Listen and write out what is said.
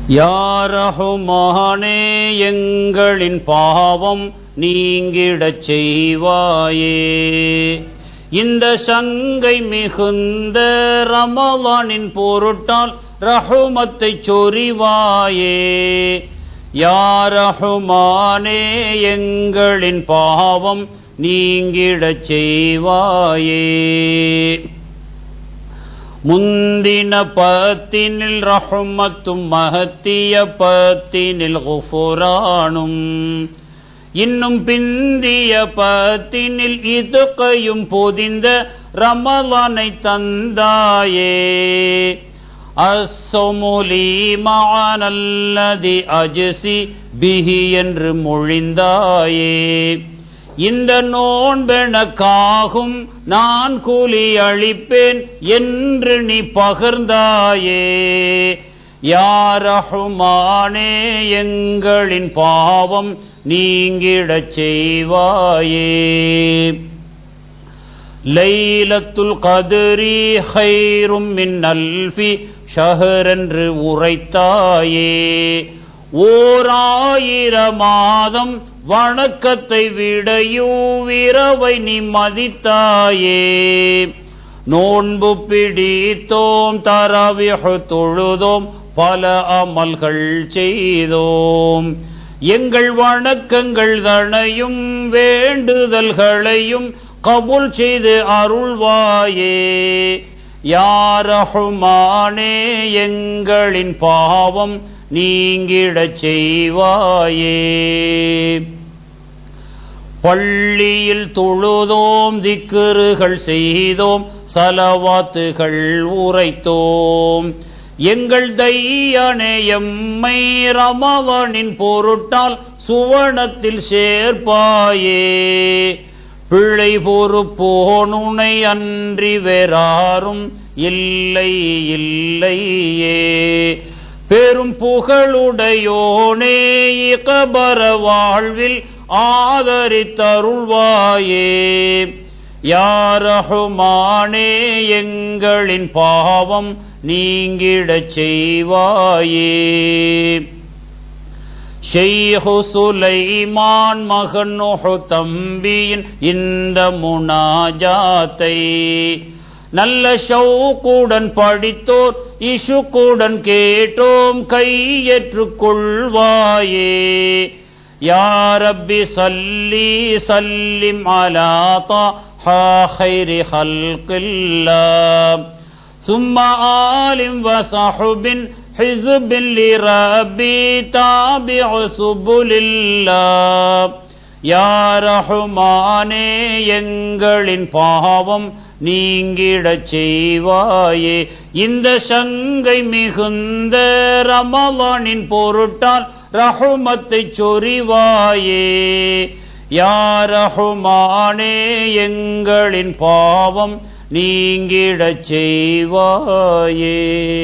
யாரஹுமானே எங்களின் பாவம் நீங்கிடச் செய்வாயே இந்த சங்கை மிகுந்த ரமலானின் பொருட்டால் ரஹுமத்தை சொரிவாயே யாரஹுமானே எங்களின் பாவம் நீங்கிடச் செய்வாயே முந்தின பத்தினில் ரஹ்மத்தும் மகத்திய பத்தினில் குஃபுரானும் இன்னும் பிந்திய பத்தினில் இதுக்கையும் பொதிந்த ரமலானை தந்தாயே அஸ்ஸமுலி மானல்லதி அஜசி பிஹி என்று மொழிந்தாயே இந்த நோன்பெனக்காகும் நான் கூலி அளிப்பேன் என்று நீ பகிர்ந்தாயே யாரஹுமானே எங்களின் பாவம் நீங்கிடச் செய்வாயே லைலத்துல் கதிரி ஹைரும் மின் அல்ஃபி ஷஹர் என்று உரைத்தாயே ஓர் ஆயிர மாதம் வணக்கத்தை விடையூவிரவை நீ மதித்தாயே நோன்பு பிடித்தோம் தரவிஹு தொழுதோம் பல அமல்கள் செய்தோம் எங்கள் வணக்கங்கள் தனையும் வேண்டுதல்களையும் கபுல் செய்து அருள்வாயே யாரஹுமானே எங்களின் பாவம் நீங்கிடச் செய்வாயே பள்ளியில் தொழுதோம் திக்குறுகள் செய்தோம் சலவாத்துகள் உரைத்தோம் எங்கள் தையனே எம்மை ரமவனின் பொருட்டால் சுவனத்தில் சேர்ப்பாயே பிழை பொறுப்போனுனை அன்றி வேறாரும் இல்லை இல்லையே பெரும் புகழுடையோனே இகபர வாழ்வில் ஆதரித்தருள்வாயே யாரஹுமானே எங்களின் பாவம் நீங்கிடச் செய்வாயே ஷெய்ஹு சுலைமான் மகன் நுஹு தம்பியின் இந்த முனாஜாத்தை நல்ல ஷவுக்குடன் படித்தோர் இஷுக்குடன் கேட்டோம் கையேற்றுக் கொள்வாயே يا رب صلي سلم على طه خير خلق الله ثم آل وصحب حزب لربي تابع سبل الله யா ரஹ்மானே எங்களின் பாவம் நீங்கிடச் செய்வாயே இந்த சங்கை மிகுந்த ரமலானின் பொருட்டால் ரஹுமத்தை சொரிவாயே யா ரஹ்மானே எங்களின் பாவம் நீங்கிடச் செய்வாயே